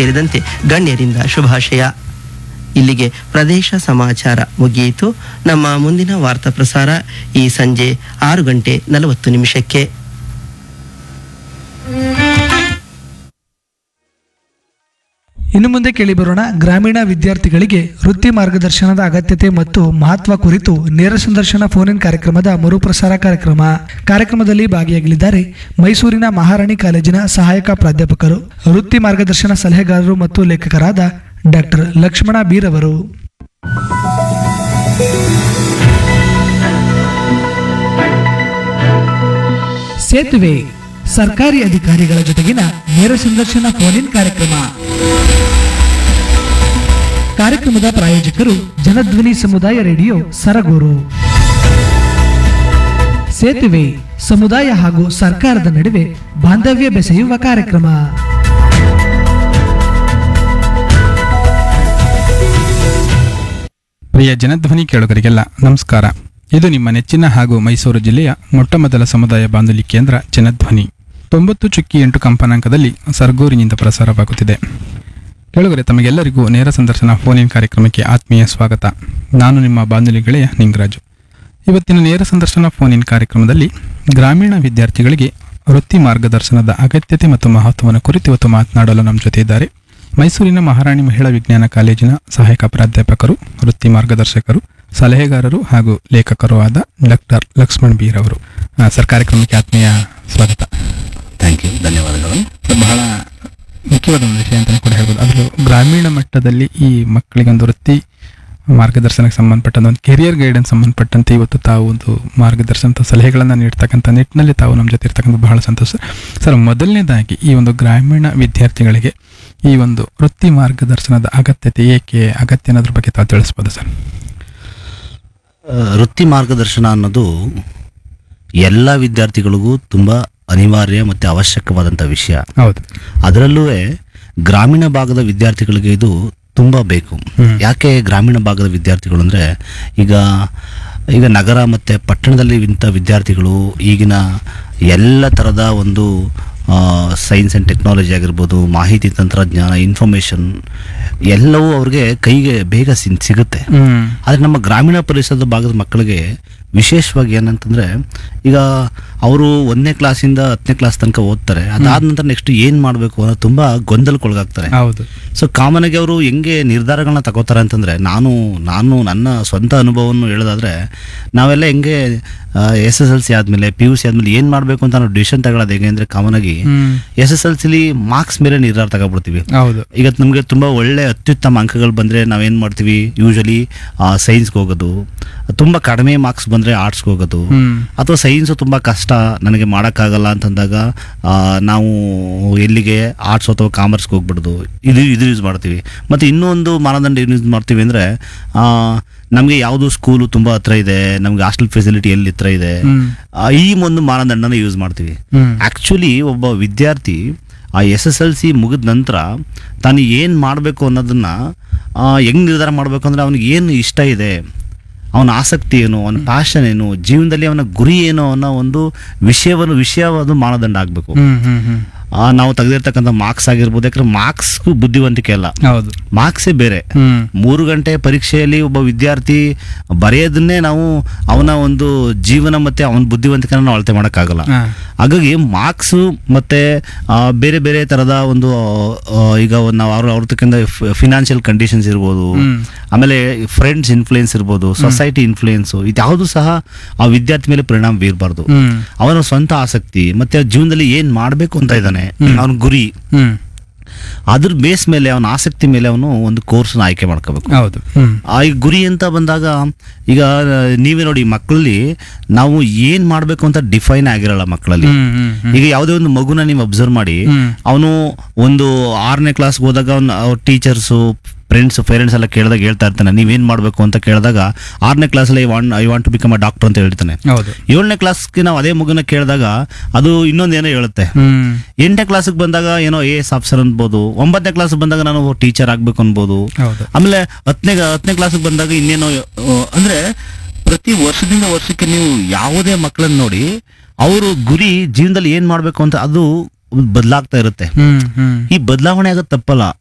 ಸೇರಿದಂತೆ ಗಣ್ಯರಿಂದ ಶುಭಾಶಯ ಇಲ್ಲಿಗೆ ಪ್ರದೇಶ ಸಮಾಚಾರ ಮುಗಿಯಿತು ನಮ್ಮ ಮುಂದಿನ ವಾರ್ತಾ ಪ್ರಸಾರ ಈ ಸಂಜೆ ಆರು ಗಂಟೆ ನಲವತ್ತು ನಿಮಿಷಕ್ಕೆ ಇನ್ನು ಮುಂದೆ ಕೇಳಿಬರೋಣ ಗ್ರಾಮೀಣ ವಿದ್ಯಾರ್ಥಿಗಳಿಗೆ ವೃತ್ತಿ ಮಾರ್ಗದರ್ಶನದ ಅಗತ್ಯತೆ ಮತ್ತು ಮಹತ್ವ ಕುರಿತು ನೇರ ಸಂದರ್ಶನ ಫೋನ್ ಇನ್ ಕಾರ್ಯಕ್ರಮದ ಮರುಪ್ರಸಾರ ಕಾರ್ಯಕ್ರಮ ಕಾರ್ಯಕ್ರಮದಲ್ಲಿ ಭಾಗಿಯಾಗಲಿದ್ದಾರೆ ಮೈಸೂರಿನ ಮಹಾರಾಣಿ ಕಾಲೇಜಿನ ಸಹಾಯಕ ಪ್ರಾಧ್ಯಾಪಕರು ವೃತ್ತಿ ಮಾರ್ಗದರ್ಶನ ಸಲಹೆಗಾರರು ಮತ್ತು ಲೇಖಕರಾದ ಡಾಕ್ಟರ್ ಲಕ್ಷ್ಮಣ ಬೀರ್ ಅವರು ಸೇತುವೆ ಸರ್ಕಾರಿ ಅಧಿಕಾರಿಗಳ ಜೊತೆಗಿನ ನೇರ ಸಂದರ್ಶನ ಫೋನ್ ಇನ್ ಕಾರ್ಯಕ್ರಮ ಕಾರ್ಯಕ್ರಮದ ಪ್ರಾಯೋಜಕರು ಜನಧ್ವನಿ ಸಮುದಾಯ ರೇಡಿಯೋ ಸರಗೂರು ಸೇತುವೆ ಸಮುದಾಯ ಹಾಗೂ ಸರ್ಕಾರದ ನಡುವೆ ಬಾಂಧವ್ಯ ಬೆಸೆಯುವ ಕಾರ್ಯಕ್ರಮ ಪ್ರಿಯ ಜನಧ್ವನಿ ಕೇಳುಗರಿಗೆಲ್ಲ ನಮಸ್ಕಾರ ಇದು ನಿಮ್ಮ ನೆಚ್ಚಿನ ಹಾಗೂ ಮೈಸೂರು ಜಿಲ್ಲೆಯ ಮೊಟ್ಟಮೊದಲ ಸಮುದಾಯ ಬಾನುಲಿ ಕೇಂದ್ರ ಜನಧ್ವನಿ ತೊಂಬತ್ತು ಚುಕ್ಕಿ ಎಂಟು ಕಂಪನಾಂಕದಲ್ಲಿ ಸರ್ಗೂರಿನಿಂದ ಪ್ರಸಾರವಾಗುತ್ತಿದೆ ಕೇಳುಗರೆ ತಮಗೆಲ್ಲರಿಗೂ ನೇರ ಸಂದರ್ಶನ ಫೋನ್ ಇನ್ ಕಾರ್ಯಕ್ರಮಕ್ಕೆ ಆತ್ಮೀಯ ಸ್ವಾಗತ ನಾನು ನಿಮ್ಮ ಬಾನುಲಿ ಗೆಳೆಯ ನಿಂಗರಾಜು ಇವತ್ತಿನ ನೇರ ಸಂದರ್ಶನ ಫೋನ್ ಇನ್ ಕಾರ್ಯಕ್ರಮದಲ್ಲಿ ಗ್ರಾಮೀಣ ವಿದ್ಯಾರ್ಥಿಗಳಿಗೆ ವೃತ್ತಿ ಮಾರ್ಗದರ್ಶನದ ಅಗತ್ಯತೆ ಮತ್ತು ಮಹತ್ವವನ್ನು ಕುರಿತು ಇವತ್ತು ಮಾತನಾಡಲು ನಮ್ಮ ಜೊತೆ ಇದ್ದಾರೆ ಮೈಸೂರಿನ ಮಹಾರಾಣಿ ಮಹಿಳಾ ವಿಜ್ಞಾನ ಕಾಲೇಜಿನ ಸಹಾಯಕ ಪ್ರಾಧ್ಯಾಪಕರು ವೃತ್ತಿ ಮಾರ್ಗದರ್ಶಕರು ಸಲಹೆಗಾರರು ಹಾಗೂ ಲೇಖಕರು ಆದ ಡಾಕ್ಟರ್ ಲಕ್ಷ್ಮಣ್ ಬೀರ್ ಅವರು ಆ, ಸರ್ ಕಾರ್ಯಕ್ರಮಕ್ಕೆ ಆತ್ಮೀಯ ಸ್ವಾಗತ ಥ್ಯಾಂಕ್ ಯು ಧನ್ಯವಾದಗಳು ಬಹಳ ಮುಖ್ಯವಾದ ಒಂದು ವಿಷಯ ಅಂತಲೇ ಕೂಡ ಹೇಳ್ಬೋದು ಅದರಲ್ಲೂ ಗ್ರಾಮೀಣ ಮಟ್ಟದಲ್ಲಿ ಈ ಮಕ್ಕಳಿಗೆ ಒಂದು ವೃತ್ತಿ ಮಾರ್ಗದರ್ಶನಕ್ಕೆ ಸಂಬಂಧಪಟ್ಟಂತ ಒಂದು ಕೆರಿಯರ್ ಗೈಡೆನ್ಸ್ ಸಂಬಂಧಪಟ್ಟಂತೆ ಇವತ್ತು ತಾವು ಒಂದು ಮಾರ್ಗದರ್ಶನ ಅಥವಾ ಸಲಹೆಗಳನ್ನು ನೀಡ್ತಕ್ಕಂಥ ನಿಟ್ಟಿನಲ್ಲಿ ತಾವು ನಮ್ಮ ಜೊತೆ ಇರ್ತಕ್ಕಂಥ ಬಹಳ ಸಂತೋಷ ಸರ್ ಮೊದಲನೇದಾಗಿ ಈ ಒಂದು ಗ್ರಾಮೀಣ ವಿದ್ಯಾರ್ಥಿಗಳಿಗೆ ಈ ಒಂದು ವೃತ್ತಿ ಮಾರ್ಗದರ್ಶನದ ಅಗತ್ಯತೆ ಏಕೆ ಅಗತ್ಯ ಅನ್ನೋದ್ರ ಬಗ್ಗೆ ತಾವು ತಿಳಿಸ್ಬೋದು ಸರ್ ಆ, ವೃತ್ತಿ ಮಾರ್ಗದರ್ಶನ ಅನ್ನೋದು ಎಲ್ಲ ವಿದ್ಯಾರ್ಥಿಗಳಿಗೂ ತುಂಬ ಅನಿವಾರ್ಯ ಮತ್ತು ಅವಶ್ಯಕವಾದಂಥ ವಿಷಯ ಹೌದು ಅದರಲ್ಲೂ ಗ್ರಾಮೀಣ ಭಾಗದ ವಿದ್ಯಾರ್ಥಿಗಳಿಗೆ ಇದು ತುಂಬ ಬೇಕು ಹ್ಮ್. ಯಾಕೆ ಗ್ರಾಮೀಣ ಭಾಗದ ವಿದ್ಯಾರ್ಥಿಗಳು ಅಂದರೆ ಈಗ ಈಗ ನಗರ ಮತ್ತು ಪಟ್ಟಣದಲ್ಲಿ ಇಂಥ ವಿದ್ಯಾರ್ಥಿಗಳು ಈಗಿನ ಎಲ್ಲ ಥರದ ಒಂದು ಸೈನ್ಸ್ ಆ್ಯಂಡ್ ಟೆಕ್ನಾಲಜಿ ಆಗಿರ್ಬೋದು ಮಾಹಿತಿ ತಂತ್ರಜ್ಞಾನ ಇನ್ಫಾರ್ಮೇಷನ್ ಎಲ್ಲವೂ ಅವ್ರಿಗೆ ಕೈಗೆ ಬೇಗ ಸಿನ್ ಸಿಗುತ್ತೆ ಹ್ಮ್ ಆದರೆ ನಮ್ಮ ಗ್ರಾಮೀಣ ಪರಿಸರದ ಭಾಗದ ಮಕ್ಕಳಿಗೆ ವಿಶೇಷವಾಗಿ ಏನಂತಂದ್ರೆ ಈಗ ಅವರು ಒಂದನೇ ಕ್ಲಾಸಿಂದ ಹತ್ತನೇ ಕ್ಲಾಸ್ ತನಕ ಓದ್ತಾರೆ ಅದಾದ ನಂತರ ನೆಕ್ಸ್ಟ್ ಏನು ಮಾಡಬೇಕು ಅನ್ನೋ ತುಂಬ ಗೊಂದಲಕ್ಕೊಳಗಾಗ್ತಾರೆ ಹೌದು ಸೊ ಕಾಮನ್ ಆಗಿ ಅವರು ಹೆಂಗೆ ನಿರ್ಧಾರಗಳನ್ನ ತಗೋತಾರೆ ಅಂತಂದ್ರೆ ನಾನು ನಾನು ನನ್ನ ಸ್ವಂತ ಅನುಭವವನ್ನು ಹೇಳೋದಾದ್ರೆ ನಾವೆಲ್ಲ ಹೆಂಗೆ ಎಸ್ ಎಸ್ ಎಲ್ ಸಿ ಆದಮೇಲೆ ಪಿ ಯು ಸಿ ಆದಮೇಲೆ ಏನು ಮಾಡಬೇಕು ಅಂತ ನಾವು ಡಿಸಿಷನ್ ತಗೊಳ್ಳೋದು ಹೇಗೆ ಅಂದರೆ ಕಾಮನ್ ಆಗಿ ಹ್ಮ್ ಎಸ್ ಎಸ್ ಎಲ್ ಸಿಲಿ ಮಾರ್ಕ್ಸ್ ಮೇಲೆ ನಿರ್ಧಾರ ತಗೊಬಿಡ್ತೀವಿ ಹೌದು ಈಗ ನಮಗೆ ತುಂಬ ಒಳ್ಳೆ ಅತ್ಯುತ್ತಮ ಅಂಕಗಳು ಬಂದರೆ ನಾವೇನು ಮಾಡ್ತೀವಿ ಯೂಶಲಿ ಸೈನ್ಸ್ಗೆ ಹೋಗೋದು ತುಂಬ ಕಡಿಮೆ ಮಾರ್ಕ್ಸ್ ಬಂದರೆ ಆರ್ಟ್ಸ್ಗೆ ಹೋಗೋದು ಹ್ಮ್ ಅಥವಾ ಸೈನ್ಸು ತುಂಬ ಕಷ್ಟ ನನಗೆ ಮಾಡೋಕ್ಕಾಗಲ್ಲ ಅಂತಂದಾಗ ಆ, ನಾವು ಎಲ್ಲಿಗೆ ಆರ್ಟ್ಸ್ ಅಥವಾ ಕಾಮರ್ಸ್ಗೆ ಹೋಗ್ಬಿಡೋದು ಇದು ಇದು ಯೂಸ್ ಮಾಡ್ತೀವಿ ಮತ್ತು ಇನ್ನೂ ಒಂದು ಮಾನದಂಡ ಏನು ಯೂಸ್ ಮಾಡ್ತೀವಿ ಅಂದರೆ ನಮಗೆ ಯಾವುದು ಸ್ಕೂಲು ತುಂಬ ಹತ್ರ ಇದೆ ನಮಗೆ ಹಾಸ್ಟೆಲ್ ಫೆಸಿಲಿಟಿ ಎಲ್ಲಿ ಹತ್ರ ಇದೆ ಹ್ಮ್ ಆ, ಈ ಒಂದು ಮಾನದಂಡನ ಯೂಸ್ ಮಾಡ್ತೀವಿ ಹ್ಮ್ ಆ್ಯಕ್ಚುಲಿ ಒಬ್ಬ ವಿದ್ಯಾರ್ಥಿ ಆ ಎಸ್ ಎಸ್ ಎಲ್ ಸಿ ಮುಗಿದ ನಂತರ ತಾನು ಏನು ಮಾಡಬೇಕು ಅನ್ನೋದನ್ನು ಹೆಂಗೆ ನಿರ್ಧಾರ ಮಾಡಬೇಕು ಅಂದರೆ ಅವನಿಗೆ ಏನು ಇಷ್ಟ ಇದೆ ಅವನ ಆಸಕ್ತಿ ಏನು ಅವನ ಪ್ಯಾಷನ್ ಏನು ಜೀವನದಲ್ಲಿ ಅವನ ಗುರಿ ಏನು ಅನ್ನೋ ಒಂದು ವಿಷಯವನ್ನು ವಿಷಯವಾದ ಮಾನದಂಡ ಆಗಬೇಕು ಹ್ಮ್ ಹ್ಮ್ ಹ್ಮ್ ನಾವು ತೆಗೆದಿರ್ತಕ್ಕಂಥ ಮಾರ್ಕ್ಸ್ ಆಗಿರ್ಬೋದು ಯಾಕಂದ್ರೆ ಮಾರ್ಕ್ಸ್ಗೂ ಬುದ್ಧಿವಂತಿಕೆ ಅಲ್ಲ ಹೌದು ಮಾರ್ಕ್ಸೇ ಬೇರೆ ಹ್ಮ್ ಮೂರು ಗಂಟೆ ಪರೀಕ್ಷೆಯಲ್ಲಿ ಒಬ್ಬ ವಿದ್ಯಾರ್ಥಿ ಬರೆಯೋದನ್ನೇ ನಾವು ಅವನ ಒಂದು ಜೀವನ ಮತ್ತೆ ಅವನ ಬುದ್ಧಿವಂತಿಕೆನ ನಾವು ಅಳತೆ ಮಾಡೋಕ್ಕಾಗಲ್ಲ ಹಾ. ಹಾಗಾಗಿ ಮಾರ್ಕ್ಸು ಮತ್ತೆ ಆ, ಬೇರೆ ಬೇರೆ ಥರದ ಒಂದು ಆ, ಈಗ ಒಂದು ನಾವು ಅವ್ರ ಅವ್ರ ತಕ್ಕಂಥ ಫಿನಾನ್ಷಿಯಲ್ ಕಂಡೀಷನ್ಸ್ ಇರ್ಬೋದು ಹ್ಮ್. ಆಮೇಲೆ ಫ್ರೆಂಡ್ಸ್ ಇನ್ಫ್ಲೂಯೆನ್ಸ್ ಇರ್ಬೋದು ಸೊಸೈಟಿ ಇನ್ಫ್ಲೂಯೆನ್ಸು ಇದ್ಯಾವುದು ಸಹ ಆ ವಿದ್ಯಾರ್ಥಿ ಮೇಲೆ ಪರಿಣಾಮ ಬೀರಬಾರ್ದು ಹ್ಮ್ ಅವನ ಸ್ವಂತ ಆಸಕ್ತಿ ಮತ್ತೆ ಅವ್ನ ಜೀವನದಲ್ಲಿ ಏನು ಮಾಡಬೇಕು ಅಂತ ಇದ್ದಾನೆ ಅವನ ಗುರಿ ಹ್ಮ್ ಅದ್ರ ಬೇಸ್ ಮೇಲೆ ಅವನ ಆಸಕ್ತಿ ಮೇಲೆ ಅವನು ಒಂದು ಕೋರ್ಸ್ನ ಆಯ್ಕೆ ಮಾಡ್ಕೋಬೇಕು ಹೌದು ಹ್ಮ್ ಆ ಈ ಗುರಿ ಅಂತ ಬಂದಾಗ ಈಗ ನೀವೇ ನೋಡಿ ಮಕ್ಕಳಲ್ಲಿ ನಾವು ಏನ್ ಮಾಡ್ಬೇಕು ಅಂತ ಡಿಫೈನ್ ಆಗಿರಲ್ಲ ಮಕ್ಕಳಲ್ಲಿ ಹ್ಮ್ ಹ್ಮ್ ಹ್ಮ್ ಈಗ ಯಾವುದೇ ಒಂದು ಮಗುನ ನೀವು ಅಬ್ಸರ್ವ್ ಮಾಡಿ ಹ್ಮ್. ಅವನು ಒಂದು ಆರನೇ ಕ್ಲಾಸ್ಗೆ ಹೋದಾಗ ಅವ್ನ ಅವ್ರ ಟೀಚರ್ಸು ಫ್ರೆಂಡ್ಸ್ ಪೇರೆಂಟ್ಸ್ ಎಲ್ಲ ಕೇಳಿದಾಗ ಹೇಳ್ತಾ ಇರ್ತಾನೆ ನೀವೇನ್ ಮಾಡಬೇಕು ಅಂತ ಕೇಳಿದಾಗ ಆರನೇ ಕ್ಲಾಸಲ್ಲಿ want I want to become a doctor ಅಂತ ಹೇಳ್ತಾನೆ ಹೌದು ಏಳನೇ ಕ್ಲಾಸ್ಗೆ ನಾವು ಅದೇ ಮಗುನ ಕೇಳಿದಾಗ ಅದು ಇನ್ನೊಂದೇನೋ ಹೇಳುತ್ತೆ ಹ್ಮ್ ಎಂಟನೇ ಕ್ಲಾಸಿಗೆ ಬಂದಾಗ ಏನೋ ಎ ಎಸ್ ಆಫೀಸರ್ ಅನ್ಬೋದು ಒಂಬತ್ತನೇ ಕ್ಲಾಸ್ ಬಂದಾಗ ನಾನು ಟೀಚರ್ ಆಗ್ಬೇಕು ಅನ್ಬೋದು ಹೌದು ಆಮೇಲೆ ಹತ್ತನೇ ಹತ್ತನೇ ಕ್ಲಾಸಿಗೆ ಬಂದಾಗ ಇನ್ನೇನೋ ಆ, ಅಂದ್ರೆ ಪ್ರತಿ ವರ್ಷದಿಂದ ವರ್ಷಕ್ಕೆ ನೀವು ಯಾವುದೇ ಮಕ್ಕಳನ್ನ ನೋಡಿ ಅವರು ಗುರಿ ಜೀವನದಲ್ಲಿ ಏನ್ ಮಾಡ್ಬೇಕು ಅಂತ ಅದು ಬದಲಾಗ್ತಾ ಇರುತ್ತೆ ಹ್ಮ್ ಹ್ಮ್ ಈ ಬದಲಾವಣೆ ಆಗೋದು ತಪ್ಪಲ್ಲ